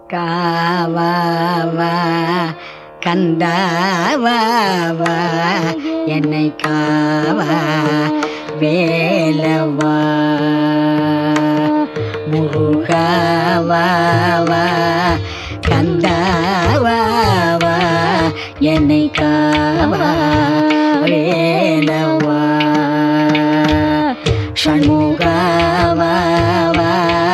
காவாவா கந்தாவாவா என்னை காவா வேலவா முருகாவாவா கந்தாவாவா என்னை காவா வேலவா ஷண்முகாவாவா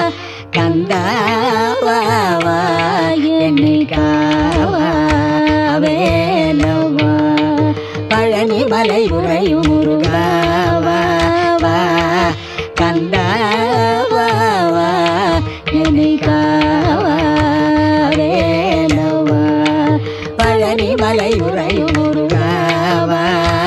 கந்தாவாவா என்னை காவா வேலவா பழனி மலை உறையும் முருகாவா கந்தாவாவா என்னை காவா வேலவா பழனி மலை உறையும் முருகாவா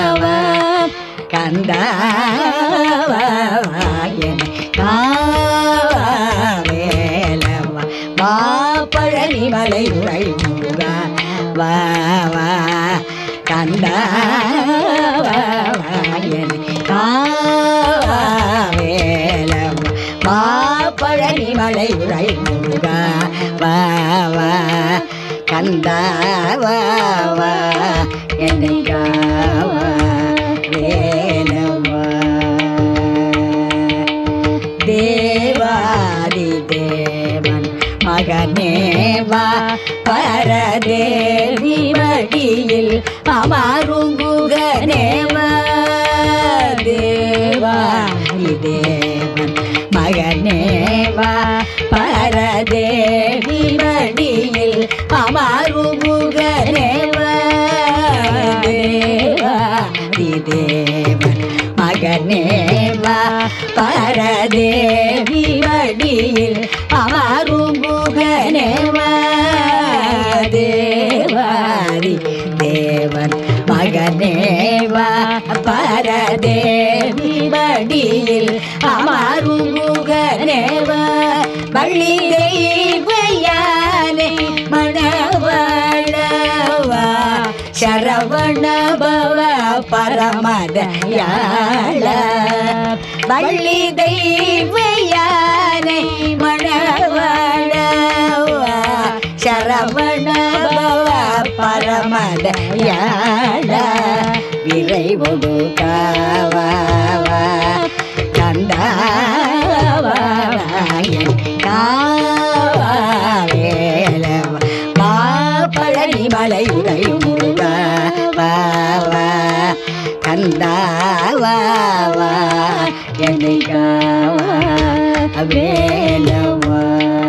கந்தாவா என்னை காவா வேலவா வா பழனி மலை உறையும் முருகா வா வா கந்தாவா என்னை காவா வேலவா வா பழனி மலை உறையும் முருகா வா வா கந்தாவா வா என்னை காவா வேலவா தேவாதி தேவன் மகனேவா பரதேவி மடியில் அமருங்குகனேவா தேவாதி தேவன் மகனேவா பரதேவி மடியில் அமருங்குகனேவா தேவாதி தேவன் மகனேவா பரதேவி வடியில் அமருமுகனேவா தேவாரி தேவன் மகனேவா பரதேவி வடியில் அமருமுகனேவா வள்ளி தெய்வயானே மணவளவா சரவண பவ பரமதயாள வள்ளி தெய்வயானை மணவளவா சரவண பவ பரமதயாள விரைவொடு காவா கந்தாவா காவா வேலவா மா பழனி மலை உடையும் முருகா வா வா கந்தாவா வா என்னை காவா வேலவா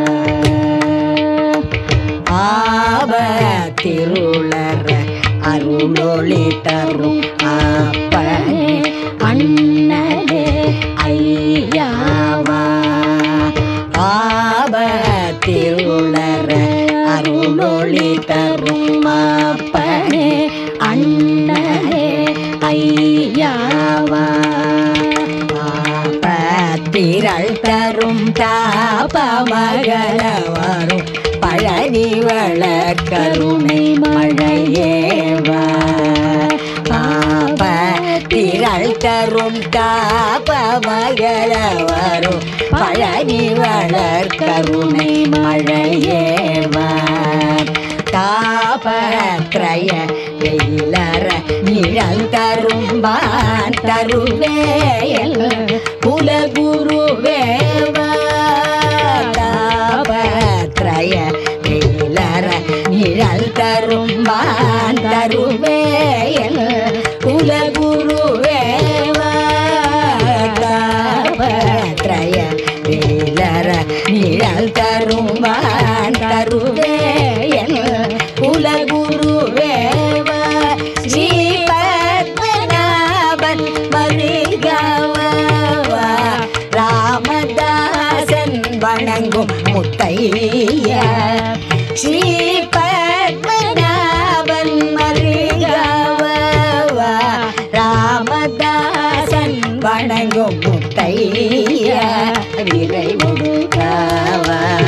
ஆபத்திருளர அருளொளி தரும் அப்பனே அண்ணனே ஐயாவா ஆபத்திருளர அருளொளி தரும் அப்பனே அண்ணனே ஐயாவா பாப்பத்திரள் தரும் தாபமகல வரும் பழனி வளர்கருணை மழையேவா பாப்பத்திரள் தரும் தாபமகல வரும் பழனி வளர்கருணை மழையேவா தாபத்ரய வெயிலற நிழல் தரும்பான் தருவேயல் குலகுருவேவா தாபத்ரய வெயிலற நிழல் தரும்பான் தருவேயல் குலகுருவேவா தாபத்ரய வேலர நிழல் தருமான் தருவேயல் குலகுருவேவ ஸ்ரீ பத்மநாபன் வருகவா ராமதாசன் வணங்கும் முத்தைய ஸ்ரீ பத்மநாபன் வருகவா ராமதாசன் வணங்கும் முத்தைய விரை முருகவா